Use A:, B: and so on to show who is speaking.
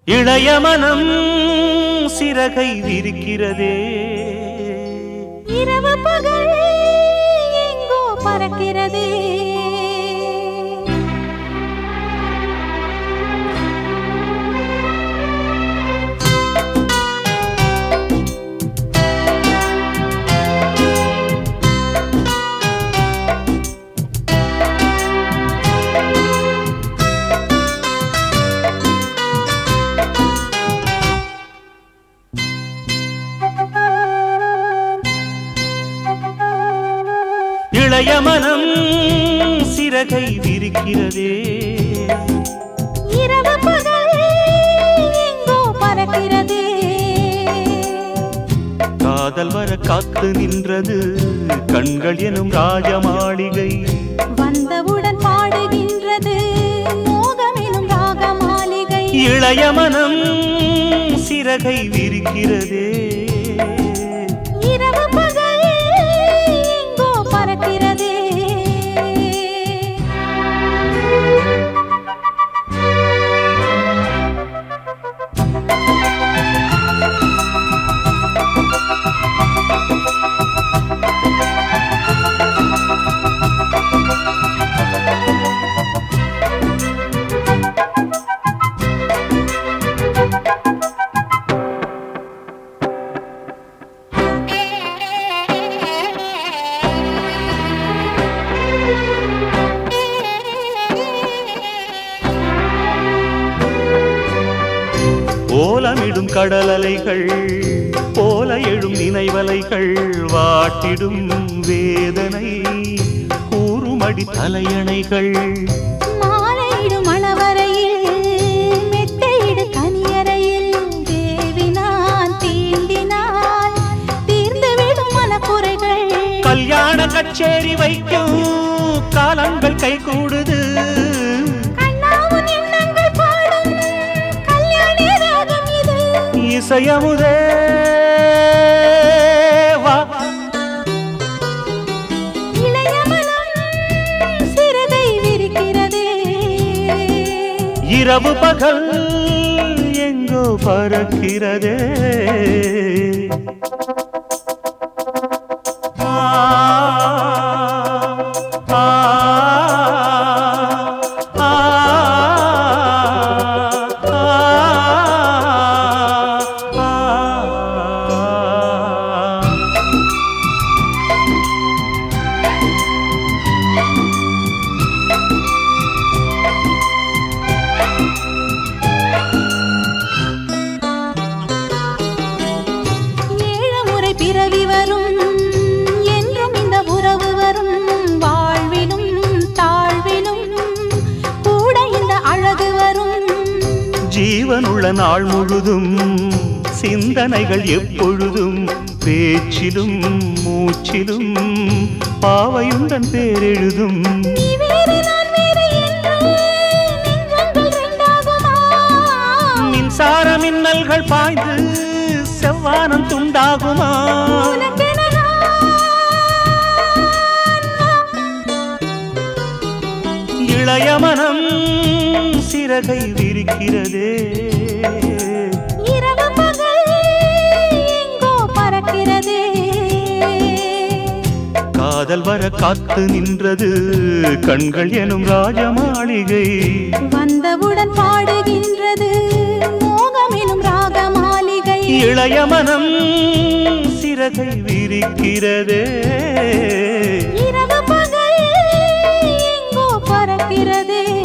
A: இளைய மனம் சிறகை விரிக்கிறதே
B: இரவு பகல் எங்கோ பறக்கிறதே
A: இளைய மனம் சிறகை விரிக்கிறதே
B: இரவு பகல் எங்கோ பறக்கிறதே
A: காதல் வர காத்து நின்றது கண்கள் எனும் ராஜ மாளிகை
B: வந்தவுடன் பாடுகின்றது மோகம் எனும் ராக மாளிகை
A: இளைய மனம் சிறகை விரிக்கிறதே
B: இரவு பகல் எங்கோ பறக்கிறதே
A: ஓலமிடும் கடல் அலைகள் போல எழும் நினைவலைகள் வாட்டிடும் வேதனை கூறுமடி தலையணைகள்
B: மாலையிடும் மணவரையில் மெத்தையிடு கனியறையில் தேவினான் தீண்டினால் தீர்ந்துவிடும் மனக்குறைகள்
A: கல்யாண கச்சேரி வைக்கும் காலங்கள் கை கூடுது
B: கண்ணாவும் எண்ணங்கள் பாடும் கல்யாணி ராகம் இது
A: இசையமுதே வா
B: இளைய மனம் சிறகை விரிக்கிறதே
A: இரவு பகல் எங்கோ பறக்கிறதே ஆ, ஆ, ஆ, ஆ, ஆ.
B: ஏழு முறை பிறவி வரும் என்றும் இந்த உறவு வரும் வாழ்விலும் தாழ்விலும் கூட இந்த அழகு வரும்
A: ஜீவனுள்ள நாள் முழுதும் சிந்தனைகள் எப்பொழுதும் பேச்சிலும் மூச்சிலும் பாவையுடன் பேரெழுதும்
B: நீ வேறு நான் வேறு என்று நெஞ்சங்கள் ரெண்டாகுமா
A: மின்சார மின்னல்கள் பாய்ந்து செவ்வானம் துண்டாகுமா
B: உனக்கென நான்
A: இளைய மனம் சிறகை விரிக்கிறதே
B: இரவு பகல் எங்கோ பறக்கிறதே
A: காதல் வர காத்து நின்றது கண்கள் எனும் ராஜ மாளிகை
B: வந்தவுடன் பாடுகின்றது மோகம் எனும் ராக மாளிகை
A: இளைய மனம் சிறகை விரிக்கிறதே
B: இரவு பகல் எங்கோ பறக்கிறதே